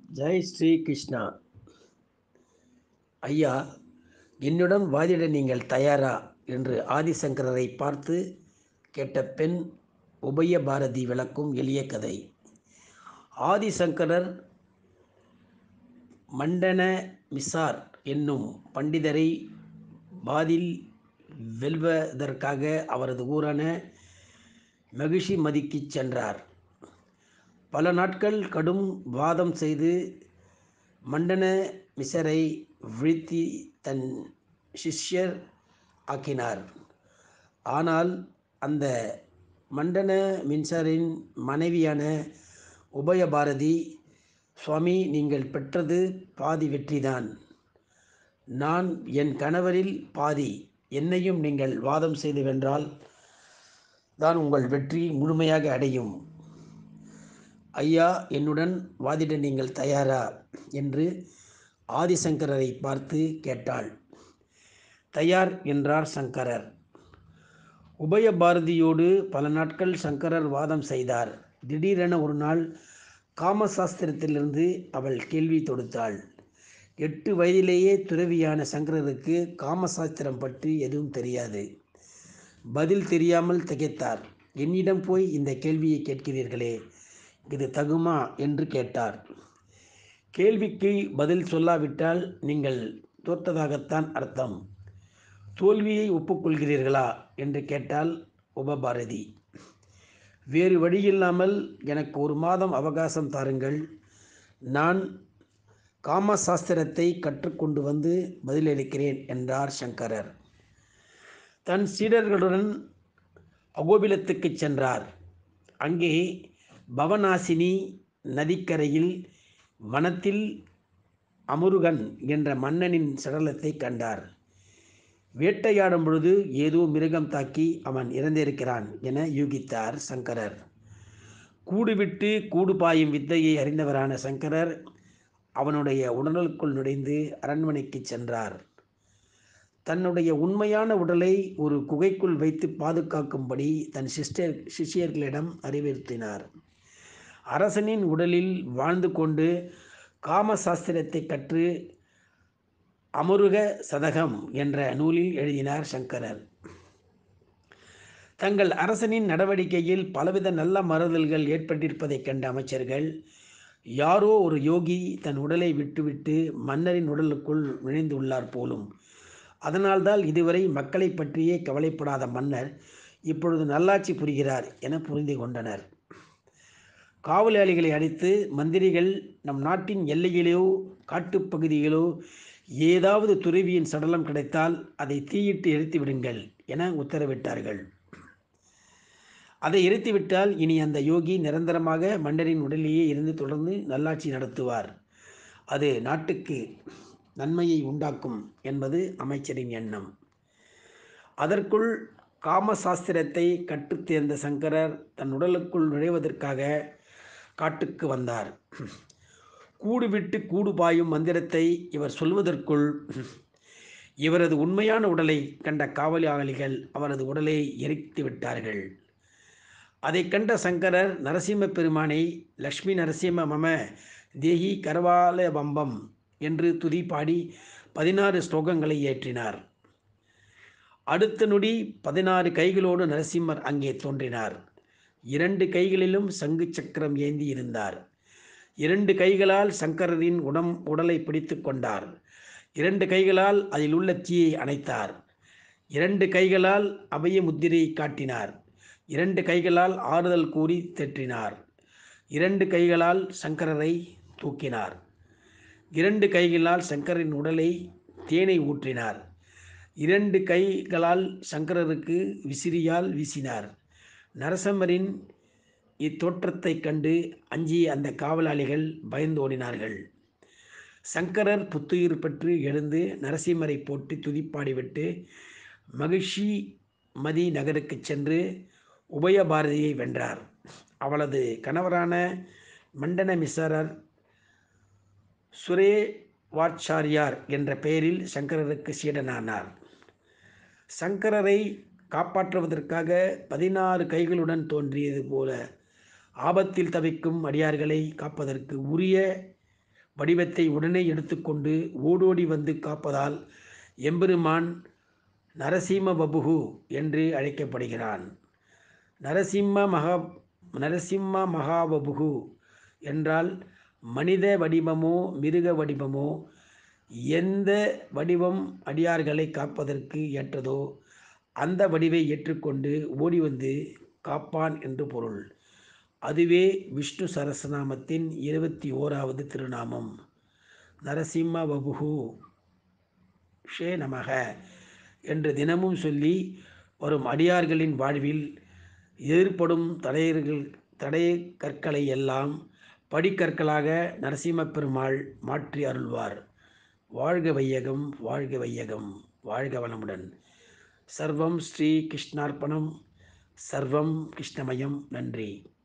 ஜெய் ஸ்ரீ கிருஷ்ணா ஐயா என்னுடன் வாதிட நீங்கள் தயாரா என்று ஆதிசங்கரரை பார்த்து கேட்ட பெண் உபய பாரதி விளக்கும் எளிய கதை ஆதிசங்கரர் மண்டன மிசார் என்னும் பண்டிதரை பாதில் வெல்வதற்காக அவரது ஊரான மகிஷி மதிக்குச் சென்றார் பல நாட்கள் கடும் வாதம் செய்து மண்டன மிசரை வீழ்த்தி தன் சிஷ்யர் ஆக்கினார் ஆனால் அந்த மண்டன மின்சரின் மனைவியான உபயபாரதி சுவாமி நீங்கள் பெற்றது பாதி வெற்றிதான் நான் என் கணவரில் பாதி என்னையும் நீங்கள் வாதம் செய்து வென்றால் தான் உங்கள் வெற்றி முழுமையாக அடையும் ஐயா என்னுடன் வாதிட நீங்கள் தயாரா என்று ஆதிசங்கரரை பார்த்து கேட்டாள் தயார் என்றார் சங்கரர் உபய பாரதியோடு பல நாட்கள் சங்கரர் வாதம் செய்தார் திடீரென ஒரு நாள் காமசாஸ்திரத்திலிருந்து அவள் கேள்வி தொடுத்தாள் எட்டு வயதிலேயே துறவியான சங்கரருக்கு காமசாஸ்திரம் பற்றி எதுவும் தெரியாது பதில் தெரியாமல் திகைத்தார் என்னிடம் போய் இந்த கேள்வியை கேட்கிறீர்களே இது தகுமா என்று கேட்டார் கேள்விக்கு பதில் சொல்லாவிட்டால் நீங்கள் தோற்றதாகத்தான் அர்த்தம் தோல்வியை ஒப்புக்கொள்கிறீர்களா என்று கேட்டால் உபபாரதி வேறு வழியில்லாமல் எனக்கு ஒரு மாதம் அவகாசம் தாருங்கள் நான் காமசாஸ்திரத்தை கற்றுக்கொண்டு வந்து பதிலளிக்கிறேன் என்றார் சங்கரர் தன் சீடர்களுடன் அகோபிலத்துக்கு சென்றார் அங்கே பவனாசினி நதிக்கரையில் வனத்தில் அமுருகன் என்ற மன்னனின் சடலத்தை கண்டார் வேட்டையாடும் பொழுது ஏதோ மிருகம் தாக்கி அவன் இறந்திருக்கிறான் என யூகித்தார் சங்கரர் கூடுவிட்டு கூடு பாயும் வித்தையை அறிந்தவரான சங்கரர் அவனுடைய உடலுக்குள் நுழைந்து அரண்மனைக்கு சென்றார் தன்னுடைய உண்மையான உடலை ஒரு குகைக்குள் வைத்து பாதுகாக்கும்படி தன் சிஸ்டர் சிஷியர்களிடம் அறிவுறுத்தினார் அரசனின் உடலில் வாழ்ந்து கொண்டு காமசாஸ்திரத்தை கற்று அமருக சதகம் என்ற நூலில் எழுதினார் சங்கரர் தங்கள் அரசனின் நடவடிக்கையில் பலவித நல்ல மறுதல்கள் ஏற்பட்டிருப்பதைக் கண்ட அமைச்சர்கள் யாரோ ஒரு யோகி தன் உடலை விட்டுவிட்டு மன்னரின் உடலுக்குள் நுழைந்துள்ளார் போலும் அதனால்தான் இதுவரை மக்களை பற்றியே கவலைப்படாத மன்னர் இப்பொழுது நல்லாட்சி புரிகிறார் என புரிந்து கொண்டனர் காவலாளிகளை அடித்து மந்திரிகள் நம் நாட்டின் எல்லையிலோ காட்டுப்பகுதியிலோ ஏதாவது துறவியின் சடலம் கிடைத்தால் அதை தீயிட்டு எரித்து விடுங்கள் என உத்தரவிட்டார்கள் அதை எரித்துவிட்டால் இனி அந்த யோகி நிரந்தரமாக மன்னரின் உடலேயே இருந்து தொடர்ந்து நல்லாட்சி நடத்துவார் அது நாட்டுக்கு நன்மையை உண்டாக்கும் என்பது அமைச்சரின் எண்ணம் அதற்குள் காமசாஸ்திரத்தை கற்றுத் தேர்ந்த சங்கரர் தன் உடலுக்குள் நுழைவதற்காக காட்டுக்கு வந்தார் கூடு விட்டு கூடு பாயும் மந்திரத்தை இவர் சொல்வதற்குள் இவரது உண்மையான உடலை கண்ட காவலாளிகள் அவரது உடலை எரித்து விட்டார்கள் அதை கண்ட சங்கரர் நரசிம்ம பெருமானை லக்ஷ்மி நரசிம்ம மம தேகி கரவால பம்பம் என்று துதி பாடி பதினாறு ஸ்லோகங்களை ஏற்றினார் அடுத்த நொடி பதினாறு கைகளோடு நரசிம்மர் அங்கே தோன்றினார் இரண்டு கைகளிலும் சங்கு சக்கரம் ஏந்தி இருந்தார் இரண்டு கைகளால் சங்கரரின் உடம் உடலை பிடித்து கொண்டார் இரண்டு கைகளால் அதில் உள்ள தீயை அணைத்தார் இரண்டு கைகளால் அபய முத்திரையை காட்டினார் இரண்டு கைகளால் ஆறுதல் கூறி தெற்றினார் இரண்டு கைகளால் சங்கரரை தூக்கினார் இரண்டு கைகளால் சங்கரின் உடலை தேனை ஊற்றினார் இரண்டு கைகளால் சங்கரருக்கு விசிறியால் வீசினார் நரசம்மரின் இத்தோற்றத்தை கண்டு அஞ்சிய அந்த காவலாளிகள் பயந்தோடினார்கள் சங்கரர் புத்துயிர் பெற்று எழுந்து நரசிம்மரை போட்டு துதிப்பாடிவிட்டு மகிழ்ச்சி மதி நகருக்கு சென்று உபயபாரதியை வென்றார் அவளது கணவரான மண்டன மிசரர் சுரே வாட்சாரியார் என்ற பெயரில் சங்கரருக்கு சீடனானார் சங்கரரை காப்பாற்றுவதற்காக பதினாறு கைகளுடன் தோன்றியது போல ஆபத்தில் தவிக்கும் அடியார்களை காப்பதற்கு உரிய வடிவத்தை உடனே எடுத்துக்கொண்டு ஓடோடி வந்து காப்பதால் எம்பெருமான் நரசிம்ம பபுகு என்று அழைக்கப்படுகிறான் நரசிம்ம மகா நரசிம்ம மகாபபுகு என்றால் மனித வடிவமோ மிருக வடிவமோ எந்த வடிவம் அடியார்களை காப்பதற்கு ஏற்றதோ அந்த வடிவை ஏற்றுக்கொண்டு ஓடி வந்து காப்பான் என்று பொருள் அதுவே விஷ்ணு சரஸ்நாமத்தின் இருபத்தி ஓராவது திருநாமம் நரசிம்ம வபுகு ஷே நமக என்று தினமும் சொல்லி வரும் அடியார்களின் வாழ்வில் ஏற்படும் தடையர்கள் தடை கற்களை எல்லாம் படிக்கற்களாக நரசிம்ம பெருமாள் மாற்றி அருள்வார் வாழ்க வையகம் வாழ்க வையகம் வாழ்க வளமுடன் சர்வம் ஸ்ரீ கிருஷ்ணார்ப்பணம் சர்வம் கிருஷ்ணமயம் நன்றி